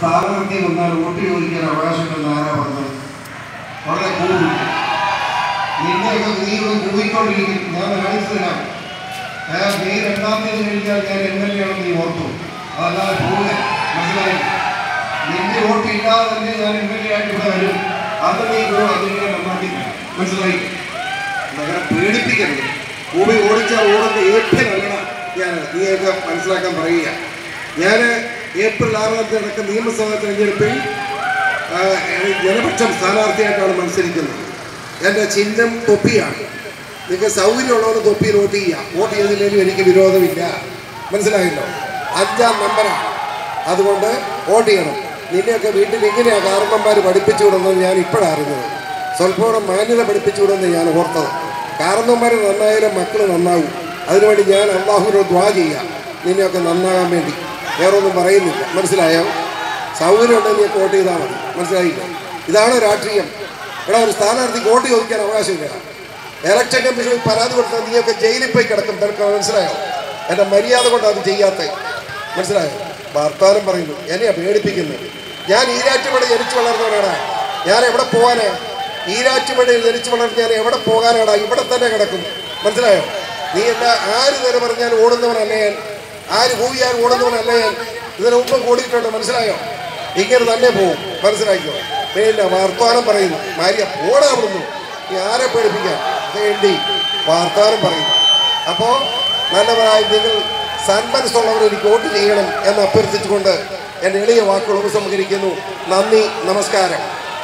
സ്ഥാനാർത്ഥി വന്നാൽ വോട്ട് ചോദിക്കാൻ അവകാശമുണ്ടെന്ന് ആരാ പറഞ്ഞത് വളരെ കൂടും നിന്നെയൊക്കെ നീ ഇവിടെ കൂടിക്കൊണ്ടിരിക്കും ഞാൻ കാണിച്ചു തരാം ഞാൻ മെയ് രണ്ടാം തീയതി കഴിഞ്ഞാൽ ഞാൻ എം എൽ എ ആണെന്ന് നീ ഓർത്തു അതല്ലാതെ പോവുക മനസ്സിലായി നിന്റെ വോട്ട് ഇല്ലാതെ തന്നെ ഞാൻ എം എൽ എ ആയിട്ട് ഇവിടെ വരും അത് നീ പോകും അതിനെ നന്നാക്കി മനസ്സിലായി അങ്ങനെ പേടിപ്പിക്കരുത് ഭൂമി ഓടിച്ചാൽ ഓടുന്ന ഏറ്റവും നല്ലതാണ് ഞാൻ നീയൊക്കെ മനസ്സിലാക്കാൻ പറയുക ഞാൻ ഏപ്രിൽ ആറാം തീയതി നടക്കുന്ന നിയമസഭാ തെരഞ്ഞെടുപ്പിൽ ആ, ജനപക്ഷം സ്ഥാനാർത്ഥിയായിട്ടാണ് മത്സരിക്കുന്നത് എൻ്റെ ചിഹ്നം തൊപ്പിയാണ് നിങ്ങൾക്ക് സൗകര്യമുള്ളവർ തൊപ്പിയിൽ വോട്ട് ചെയ്യാം വോട്ട് ചെയ്തില്ലെങ്കിലും എനിക്ക് വിരോധമില്ല മനസ്സിലായല്ലോ അഞ്ചാം നമ്പറാണ് അതുകൊണ്ട് വോട്ട് ചെയ്യണം നിന്നെയൊക്കെ വീട്ടിൽ ഇങ്ങനെയാണ് കാരണന്മാർ പഠിപ്പിച്ചു വിടുന്നത് ഞാൻ ഇപ്പോഴാണ് അറിഞ്ഞത് സ്വല്പം മാന്യത പഠിപ്പിച്ചു വിടുന്നത് ഞാൻ ഓർത്തത് കാരണന്മാർ നന്നായാലും മക്കൾ നന്നാവും അതിനുവേണ്ടി ഞാൻ അള്ളാഹുവിനോട് ദ്വാ ചെയ്യാം നിന്നെയൊക്കെ നന്നാകാൻ വേണ്ടി വേറെ ഒന്നും പറയുന്നില്ല മനസ്സിലായോ സൗകര്യം ഉണ്ടെങ്കിൽ നീ വോട്ട് ചെയ്താൽ മതി മനസ്സിലായില്ല ഇതാണ് രാഷ്ട്രീയം ഇവിടെ ഒരു സ്ഥാനാർത്ഥിക്ക് വോട്ട് ചോദിക്കാൻ അവകാശമില്ല ഇലക്ഷൻ കമ്മീഷനിൽ പരാതി കൊടുത്താൽ നീയൊക്കെ ജയിലിൽ പോയി കിടക്കും നിനക്ക് മനസ്സിലായോ എൻ്റെ മര്യാദ കൊണ്ട് അത് ചെയ്യാത്ത മനസ്സിലായോ വർത്താനം പറയുന്നു എന്നെയാ പേടിപ്പിക്കുന്നത് ഞാൻ ഈരാറ്റുപേട ജനിച്ചു വളർന്നവനാടാ ഞാൻ എവിടെ പോകാനാ ഈരാറ്റുപേടയിൽ ജനിച്ചു വളർന്ന് ഞാൻ എവിടെ പോകാനാടാ ഇവിടെ തന്നെ കിടക്കും മനസ്സിലായോ നീ എന്താ ആര് നേരെ പറഞ്ഞാൽ ഓടുന്നവനല്ല ഞാൻ ആര് പോയാൽ ഓടുന്നവനല്ല ഞാൻ ഇതിനു മുമ്പ് കൂടിയിട്ടുണ്ട് മനസ്സിലായോ ഇങ്ങനെ തന്നെ പോവും മനസ്സിലാക്കിയോ പിന്നെ വർത്തമാനം പറയുന്നു മാര്യ പോടാ അവിടുന്ന് നീ ആരെ പേടിപ്പിക്കാൻ വേണ്ടി വാർത്താനം പറയുന്നു അപ്പോൾ നല്ലവരായ നിങ്ങൾ സന്മനസ്സുള്ളവർ എനിക്ക് വോട്ട് ചെയ്യണം എന്ന് അഭ്യർത്ഥിച്ചുകൊണ്ട് എൻ്റെ എളിയ വാക്കുകൾ ഉപസംഹരിക്കുന്നു നന്ദി നമസ്കാരം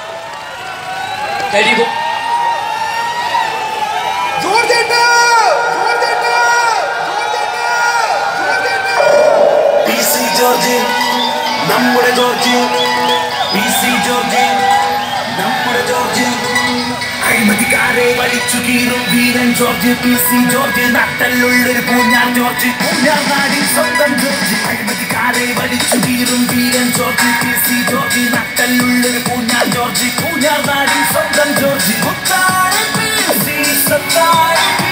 കരിവും പി സി ജോർജ് നമ്മുടെ ജോർജ് പി സി ജോർജ് നമ്മുടെ ജോർജ് അഴിമതിക്കാരെ വലിച്ചു കീറും വീരൻ ജോർജ് പി സി ജോർജ് നട്ടലുള്ളൊരു പൂഞ്ഞാൻ ജോർജ് പൂഞ്ഞാൻ നാടിൻ സ്വന്തം ജോർജ് അഴിമതിക്കാരെ വലിച്ചു കീറും വീരൻ ജോർജ് പി സി ജോർജ് നട്ടലുള്ളൊരു പൂഞ്ഞാൻ ജോർജ് പൂഞ്ഞാൻ നാടിൻ സ്വന്തം ജോർജ് കുത്തായ പി സി സത്തായ പി